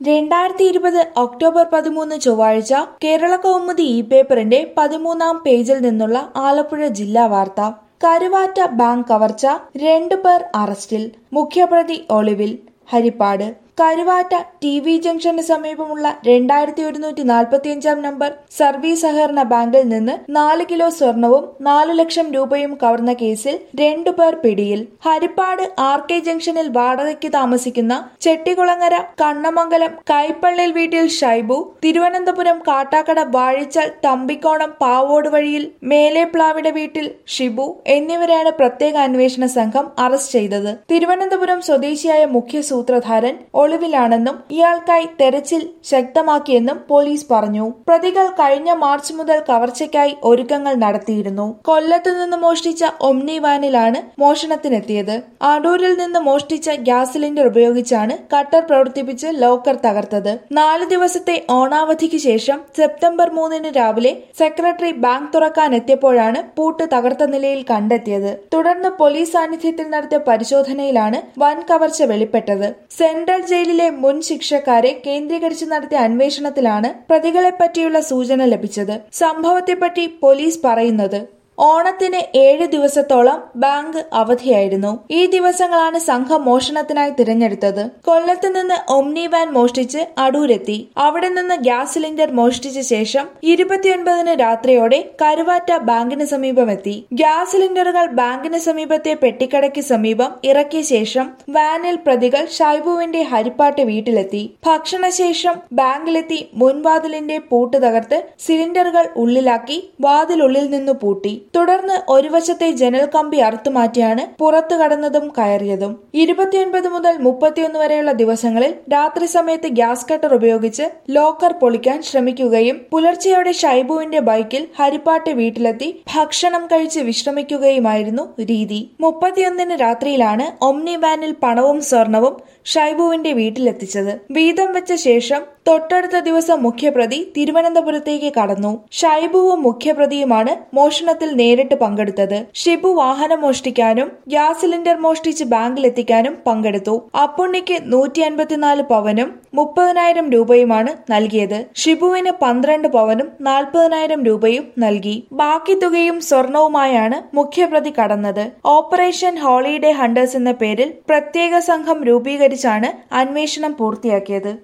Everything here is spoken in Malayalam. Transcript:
രണ്ടായിരത്തി ഇരുപത് ഒക്ടോബർ പതിമൂന്ന് ചൊവ്വാഴ്ച കേരള കൗമുദി ഇ പേപ്പറിന്റെ പതിമൂന്നാം പേജിൽ നിന്നുള്ള ആലപ്പുഴ ജില്ലാ വാർത്ത കരുവാറ്റ ബാങ്ക് കവർച്ച രണ്ടുപേർ അറസ്റ്റിൽ മുഖ്യപ്രതി ഒളിവിൽ ഹരിപ്പാട് കരുവാറ്റ ടി വി ജംഗ്ഷന് സമീപമുള്ള രണ്ടായിരത്തി ഒരുന്നൂറ്റി നാൽപ്പത്തിയഞ്ചാം നമ്പർ സർവീസ് സഹകരണ ബാങ്കിൽ നിന്ന് നാല് കിലോ സ്വർണവും നാലു ലക്ഷം രൂപയും കവർന്ന കേസിൽ രണ്ടുപേർ പിടിയിൽ ഹരിപ്പാട് ആർ കെ ജംഗ്ഷനിൽ വാടകയ്ക്ക് താമസിക്കുന്ന ചെട്ടികുളങ്ങര കണ്ണമംഗലം കൈപ്പള്ളിൽ വീട്ടിൽ ഷൈബു തിരുവനന്തപുരം കാട്ടാക്കട വാഴിച്ചാൽ തമ്പിക്കോണം പാവോട് വഴിയിൽ മേലേപ്ലാവിടെ വീട്ടിൽ ഷിബു എന്നിവരെയാണ് പ്രത്യേക അന്വേഷണ സംഘം അറസ്റ്റ് ചെയ്തത് തിരുവനന്തപുരം സ്വദേശിയായ മുഖ്യ സൂത്രധാരൻ ഒളിവിലാണെന്നും ഇയാൾക്കായി തെരച്ചിൽ ശക്തമാക്കിയെന്നും പോലീസ് പറഞ്ഞു പ്രതികൾ കഴിഞ്ഞ മാർച്ച് മുതൽ കവർച്ചയ്ക്കായി ഒരുക്കങ്ങൾ നടത്തിയിരുന്നു കൊല്ലത്തു നിന്ന് മോഷ്ടിച്ച ഒമ്നി വാനിലാണ് മോഷണത്തിനെത്തിയത് അടൂരിൽ നിന്ന് മോഷ്ടിച്ച ഗ്യാസ് സിലിണ്ടർ ഉപയോഗിച്ചാണ് കട്ടർ പ്രവർത്തിപ്പിച്ച് ലോക്കർ തകർത്തത് നാല് ദിവസത്തെ ഓണാവധിക്ക് ശേഷം സെപ്റ്റംബർ മൂന്നിന് രാവിലെ സെക്രട്ടറി ബാങ്ക് തുറക്കാൻ എത്തിയപ്പോഴാണ് പൂട്ട് തകർത്ത നിലയിൽ കണ്ടെത്തിയത് തുടർന്ന് പോലീസ് സാന്നിധ്യത്തിൽ നടത്തിയ പരിശോധനയിലാണ് വൻ കവർച്ച വെളിപ്പെട്ടത് സെൻട്രൽ ജയിലിലെ മുൻ ശിക്ഷക്കാരെ കേന്ദ്രീകരിച്ച് നടത്തിയ അന്വേഷണത്തിലാണ് പ്രതികളെ പറ്റിയുള്ള സൂചന ലഭിച്ചത് സംഭവത്തെപ്പറ്റി പോലീസ് പറയുന്നത് ഓണത്തിന് ഏഴ് ദിവസത്തോളം ബാങ്ക് അവധിയായിരുന്നു ഈ ദിവസങ്ങളാണ് സംഘം മോഷണത്തിനായി തിരഞ്ഞെടുത്തത് കൊല്ലത്ത് നിന്ന് ഒമ്നി വാൻ മോഷ്ടിച്ച് അടൂരെത്തി അവിടെ നിന്ന് ഗ്യാസ് സിലിണ്ടർ മോഷ്ടിച്ച ശേഷം ഇരുപത്തിയൊൻപതിന് രാത്രിയോടെ കരുവാറ്റ ബാങ്കിന് സമീപമെത്തി ഗ്യാസ് സിലിണ്ടറുകൾ ബാങ്കിന് സമീപത്തെ പെട്ടിക്കടയ്ക്ക് സമീപം ഇറക്കിയ ശേഷം വാനിൽ പ്രതികൾ ഷൈബുവിന്റെ ഹരിപ്പാട്ട് വീട്ടിലെത്തി ഭക്ഷണശേഷം ബാങ്കിലെത്തി മുൻവാതിലിന്റെ പൂട്ട് തകർത്ത് സിലിണ്ടറുകൾ ഉള്ളിലാക്കി വാതിലുള്ളിൽ നിന്ന് പൂട്ടി തുടർന്ന് ഒരു വശത്തെ ജനൽ കമ്പി അറുത്തുമാറ്റിയാണ് പുറത്തു കടന്നതും കയറിയതും ഇരുപത്തിയൊൻപത് മുതൽ മുപ്പത്തിയൊന്ന് വരെയുള്ള ദിവസങ്ങളിൽ രാത്രി സമയത്ത് ഗ്യാസ് കട്ടർ ഉപയോഗിച്ച് ലോക്കർ പൊളിക്കാൻ ശ്രമിക്കുകയും പുലർച്ചെയോടെ ഷൈബുവിന്റെ ബൈക്കിൽ ഹരിപ്പാട്ട് വീട്ടിലെത്തി ഭക്ഷണം കഴിച്ച് വിശ്രമിക്കുകയുമായിരുന്നു രീതി മുപ്പത്തിയൊന്നിന് രാത്രിയിലാണ് ഒമ്നി വാനിൽ പണവും സ്വർണവും ഷൈബുവിന്റെ വീട്ടിലെത്തിച്ചത് വീതം വെച്ച ശേഷം തൊട്ടടുത്ത ദിവസം മുഖ്യപ്രതി തിരുവനന്തപുരത്തേക്ക് കടന്നു ഷൈബുവും മുഖ്യപ്രതിയുമാണ് മോഷണത്തിൽ നേരിട്ട് പങ്കെടുത്തത് ഷിബു വാഹനം മോഷ്ടിക്കാനും ഗ്യാസ് സിലിണ്ടർ മോഷ്ടിച്ച് ബാങ്കിലെത്തിക്കാനും പങ്കെടുത്തു അപ്പുണ്ണിക്ക് നൂറ്റി അൻപത്തിനാല് പവനും മുപ്പതിനായിരം രൂപയുമാണ് നൽകിയത് ഷിബുവിന് പന്ത്രണ്ട് പവനും നാൽപ്പതിനായിരം രൂപയും നൽകി ബാക്കി തുകയും സ്വർണവുമായാണ് മുഖ്യപ്രതി കടന്നത് ഓപ്പറേഷൻ ഹോളിഡേ ഹണ്ടേഴ്സ് എന്ന പേരിൽ പ്രത്യേക സംഘം രൂപീകരിച്ചാണ് അന്വേഷണം പൂർത്തിയാക്കിയത്